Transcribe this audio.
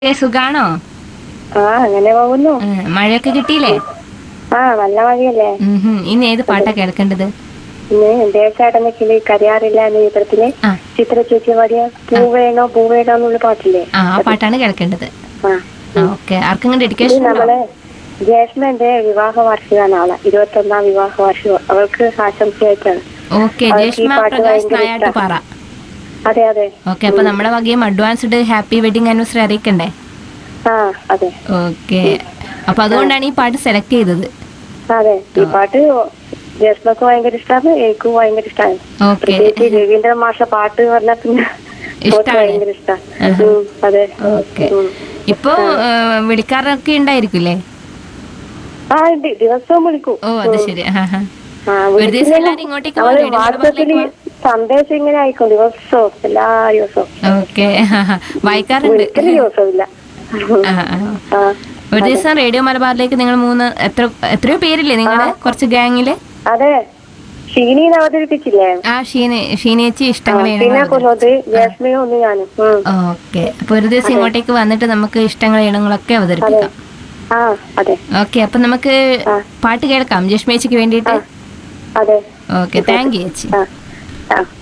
ഏ, സുഖാണോ ആ അങ്ങനെ പോകുന്നു ഏ, മഴയൊക്കെ കിട്ടിയില്ലേ ആ നല്ല മഴയല്ലേ ഉം ഹും. ഇന്ന് ഏത് പാട്ടാ കേൾക്കേണ്ടത് ഇന്ന് ദേശാടന കിളി കരയാറില്ല എന്ന ചിത്രത്തിലെ ആ ചിത്ര ചേച്ചി പാടിയ പൂവേണോ പൂവേണോ എന്നുള്ള പാട്ടില്ലേ ആ ആ പാട്ടാണ് കേൾക്കേണ്ടത് ആ ആ ഓക്കെ ആർക്കെങ്കിലും ഇത് ഡെഡിക്കേഷൻ ഉണ്ടോ നമ്മളെ ജേഷ്മന്റെ വിവാഹ വാർഷികമാണ് അവളെ ഇരുപത്തൊന്നാം വിവാഹ വാർഷികം അവൾക്ക് ആശംസയായിട്ടാണ് ഓക്കെ അവൾക്ക് ഈ ജേഷ്മ പാട്ട് പ്രകാശ് ഭയങ്കര നായാട്ട് ഇഷ്ടാ. പാറ അതെ അതെ ഓക്കെ അപ്പൊ നമ്മുടെ വകയും അഡ്വാൻസ്ഡ് ഹാപ്പി വെഡിങ് ആനിവേഴ്സറി അറിയിക്കണ്ടേ ആ അതെ ഓക്കെ അപ്പൊ അതുകൊണ്ടാണ് ഈ പാട്ട് സെലക്ട് ചെയ്തത് അതെ ഈ പാട്ട് ജേഷ്മക്ക് ഭയങ്കര ഇഷ്ടമാണ് എനിക്കും ഭയങ്കര ഇഷ്ടമാണ് ഓക്കെ പ്രത്യേകിച്ച് രവീന്ദ്രൻ മാഷ പാട്ട് പറഞ്ഞാൽ പിന്നെ എനിക്ക് ഇഷ്ടാണ്. ഭയങ്കര ഇഷ്ടമാണ് ആഹാ. അതെ ഓക്കെ ഉം. ഇപ്പൊ ഏ, വിളിക്കാറൊക്കെ ഉണ്ടായിരിക്കില്ലേ ആ ഉണ്ട് ദിവസവും വിളിക്കും ഓ അത് ശരി ആ, ആ. ആ, ഒരു ദിവസം വിളിക്കുന്നില്ല. എല്ലാരും ഇങ്ങോട്ടേക്ക് അവള് വാ, റേഡിയോ വാട്സാപ്പില് മലബാറിലേക്ക് സന്ദേശം ഇങ്ങനെ അയക്കും ദിവസവും എല്ലാ ദിവസവും ഓക്കെ വായിക്കാറുണ്ട് ഒരിക്കലും ദിവസമില്ല ആ, ആ. ആ ഒരു ദിവസം റേഡിയോ മലബാറിലേക്ക് നിങ്ങൾ മൂന്ന് എത്ര എത്രയോ പേരില്ലേ നിങ്ങള് കുറച്ച് ഗാങ്ങില് അതെ ഷീനീന്ന് അവതരിപ്പിച്ചില്ലേ ആ ഷീന ഷീനേച്ചി ആ, ഇഷ്ടങ്ങളെ പിന്നെ കൊന്നത് ജാസ്മിനും ഒന്ന് ഞാനും ഉം. ഓക്കെ അപ്പൊ ഒരു ദിവസം ഇങ്ങോട്ടേക്ക് വന്നിട്ട് നമുക്ക് ഇഷ്ടങ്ങളെ ഇനങ്ങളൊക്കെ അവതരിപ്പിക്കാം ആ അതെ ഓക്കെ അപ്പൊ നമുക്ക് ആ. പാട്ട് കേൾക്കാം ജഷ്മേച്ചിക്ക് വേണ്ടിയിട്ട് അതെ ഓക്കെ താങ്ക് യു ചേച്ചി ആ ആ